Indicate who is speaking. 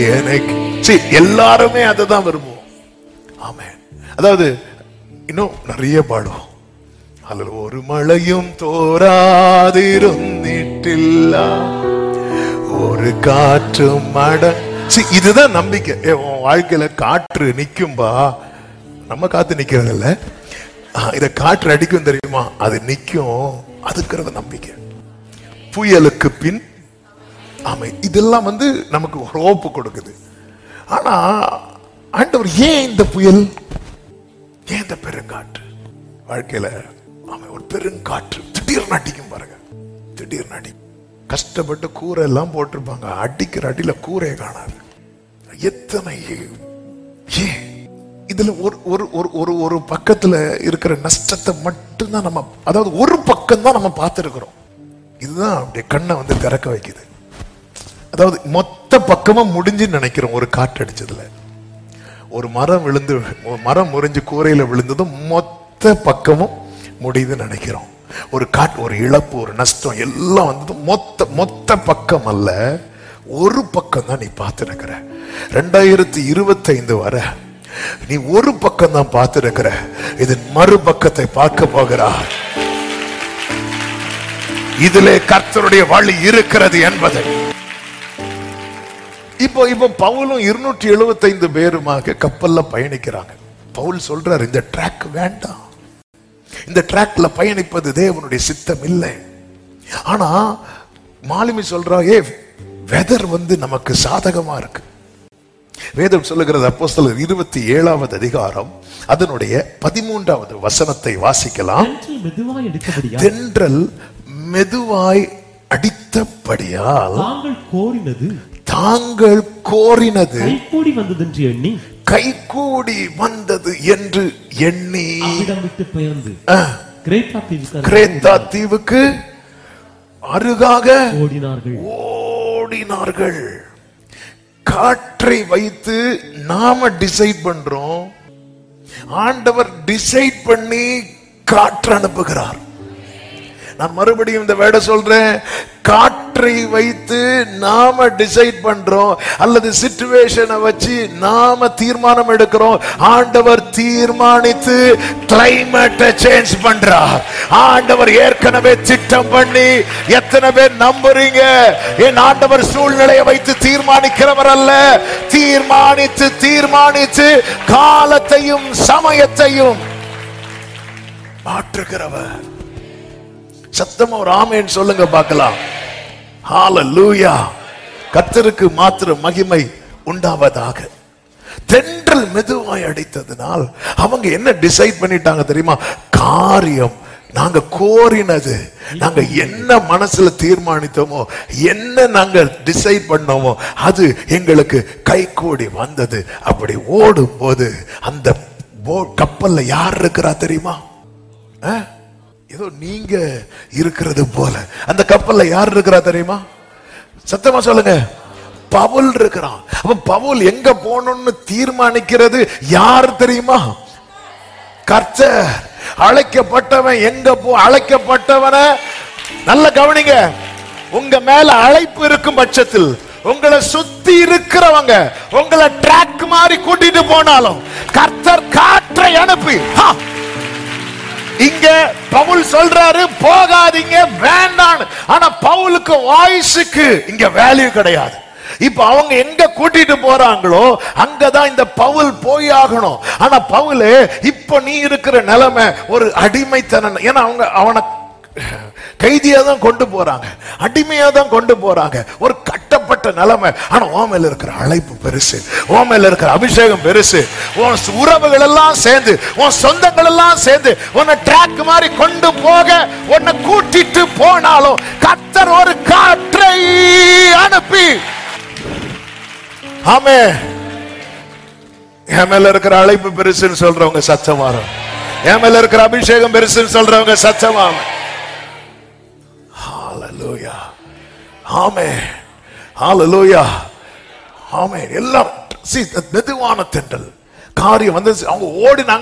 Speaker 1: எனக்கு சரி, எல்லாருமே அதை தான் விரும்புவோம் ஆமென் அதாவது இன்னும் நிறைய பாடுவோம் அதில் ஒரு மழையும் தோராதிருந்திட்டில்ல ஒரு காற்றும் மட சரி, இதுதான் நம்பிக்கை ஏ, உன் வாழ்க்கையில காற்று நிக்கும்பா நம்ம காத்து நிக்கிறது இல்ல ஆ, இத காற்று அடிக்கும் தெரியுமா அது நிக்கும் அதுக்கிறது நம்பிக்கை புயலுக்கு பின் ஆமை இதெல்லாம் வந்து நமக்கு ஹோப்பு கொடுக்குது ஆனா ஆண்டவர் ஏன் இந்த புயல் ஏன் இந்த பெருங்காற்று வாழ்க்கையில ஆமை ஒரு பெருங்காற்று திடீர்னு அடிக்கும் பாருங்க திடீர்னு அடி கஷ்டப்பட்டு கூரை எல்லாம் போட்டிருப்பாங்க அடிக்கிற அடியில கூரையை காணாது எத்தனை ஏன் இதுல ஒரு ஒரு ஒரு ஒரு ஒரு பக்கத்துல இருக்கிற நஷ்டத்தை மட்டும்தான் நம்ம அதாவது ஒரு பக்கம் தான் நம்ம பார்த்துருக்கிறோம் இதுதான் அப்படியே கண்ணை வந்து திறக்க வைக்குது அதாவது மொத்த பக்கமும் முடிஞ்சுன்னு நினைக்கிறோம் ஒரு காற்று அடிச்சதுல ஒரு மரம் விழுந்து ஒரு மரம் முறிஞ்சு கூரையில விழுந்ததும் மொத்த பக்கமும் முடியுதுன்னு நினைக்கிறோம் ஒரு காட்டு ஒரு இழப்பு ஒரு நஷ்டம் எல்லாம் வந்ததும் மொத்த மொத்த பக்கம் அல்ல ஒரு பக்கம் தான் நீ பார்த்துருக்கிற ரெண்டாயிரத்தி இருபத்தைந்து வரை நீ ஒரு பக்கம் தான் பார்த்துருக்கிற இதன் மறுபக்கத்தை பார்க்க போகிறார் இதிலே கர்த்தருடைய வழி இருக்கிறது என்பதை இப்போ இப்போ பவுலும் இருநூற்றி எழுபத்தைந்து பேருமாக கப்பல்ல பயணிக்கிறாங்க பவுல் சொல்றாரு இந்த ட்ராக் வேண்டாம் இந்த ட்ராக்ல பயணிப்பது தேவனுடைய சித்தம் இல்லை ஆனா மாலுமி சொல்றா ஏ வெதர் வந்து நமக்கு சாதகமா இருக்கு வேதம் சொல்லுகிறது அப்போஸ்தலர் இருபத்தி ஏழாவது அதிகாரம் அதனுடைய பதிமூன்றாவது வசனத்தை வாசிக்கலாம்
Speaker 2: தென்றல் மெதுவாய் அடித்தபடியா
Speaker 1: தென்றல் மெதுவாய் அடித்தபடியால்
Speaker 2: தாங்கள் கோரினது
Speaker 1: தாங்கள் கோரினது
Speaker 2: கைகூடி வந்ததென்று எண்ணி
Speaker 1: கைகூடி வந்தது என்று எண்ணி
Speaker 2: அவ்விடம் விட்டு பெயர்ந்து
Speaker 1: அஹ்,
Speaker 2: கிரேத்தா தீவுக்கு
Speaker 1: கிரேத்தா தீவுக்கு அருகாக
Speaker 2: ஓடினார்கள்
Speaker 1: ஓடினார்கள் காற்றை வைத்து நாம டிசைட் பண்றோம் ஆண்டவர் டிசைட் பண்ணி காற்று அனுப்புகிறார் நான் மறுபடியும் இந்த வேட சொல்றேன் காற்றை வைத்து நாம டிசைட் பண்றோம் அல்லது சிச்சுவேஷனை வச்சு நாம தீர்மானம் எடுக்கிறோம் ஆண்டவர் தீர்மானித்து கிளைமேட்டை சேஞ்ச் பண்றார் ஆண்டவர் ஏற்கனவே திட்டம் பண்ணி எத்தனை பேர் நம்புறீங்க என் ஆண்டவர் சூழ்நிலையை வைத்து தீர்மானிக்கிறவர் அல்ல தீர்மானித்து தீர்மானித்து காலத்தையும் சமயத்தையும் மாற்றுகிறவர் சத்தமா ஒரு ஆமேன்னு சொல்லுங்க பார்க்கலாம் ஹalleluya கர்த்தருக்கு மாத்திரம் மகிமை உண்டாவதாக தென்றல் மெதுவாய் அடித்ததினால் அவங்க என்ன டிசைட் பண்ணிட்டாங்க தெரியுமா காரியம் நாங்க கோரினது நாங்க என்ன மனசுல தீர்மானித்தோமோ என்ன நாங்க டிசைட் பண்ணோமோ அது எங்களுக்கு கைகூடி வந்தது அப்படி ஓடும் போது அந்த போ- கப்பல்ல யார் இருக்கிறா தெரியுமா ஆ? ஏதோ நீங்க இருக்கிறது போல அந்த கப்பல்ல யார் இருக்கிறா தெரியுமா சத்தமா சொல்லுங்க பவுல் இருக்கிறான் அப்ப பவுல் எங்க போகணும்னு தீர்மானிக்கிறது யார் தெரியுமா கர்த்தர் அழைக்கப்பட்டவன் எங்க போ அழைக்கப்பட்டவன நல்ல கவனிங்க உங்க மேல அழைப்பு இருக்கும் பட்சத்தில் உங்களை சுத்தி இருக்கிறவங்க உங்களை ட்ராக் மாதிரி கூட்டிட்டு போனாலும் கர்த்தர் காற்றை அனுப்பி ஹா! இங்க பவுல் சொல்றாரு போகாதீங்க வேண்டாம் ஆனா பவுலுக்கு வாய்ஸுக்கு இங்க வேல்யூ கிடையாது இப்ப அவங்க எங்க கூட்டிட்டு போறாங்களோ அங்கதான் இந்த பவுல் போய் ஆகணும் ஆனா பவுல் இப்ப நீ இருக்கிற நிலைமை ஒரு அடிமைத்தனம் ஏன்னா அவங்க அவனை கைதியா தான் கொண்டு போறாங்க அடிமையா தான் கொண்டு போறாங்க ஒரு கட்டப்பட்ட நிலைமை ஆனா உன் மேல இருக்கிற அழைப்பு பெருசு உன் மேல இருக்கிற அபிஷேகம் பெருசு உன் உறவுகள் எல்லாம் சேர்ந்து உன் சொந்தங்கள் எல்லாம் சேர்ந்து உன்னை ட்ராக் மாதிரி கொண்டு போக உன்னை கூட்டிட்டு போனாலும் கத்தர் ஒரு காற்றை அனுப்பி ஆமே என் மேல இருக்கிற அழைப்பு பெருசுன்னு சொல்றவங்க சத்தமாறும் என் மேல இருக்கிற அபிஷேகம் பெருசுன்னு சொல்றவங்க சத்தமாகும் ஹalleluya ஆமென் ஹalleluya ஆமென் எல்லாம் see, மெதுவான தென்றல் காரியம் வந்து அவங்க ஓடினாங்க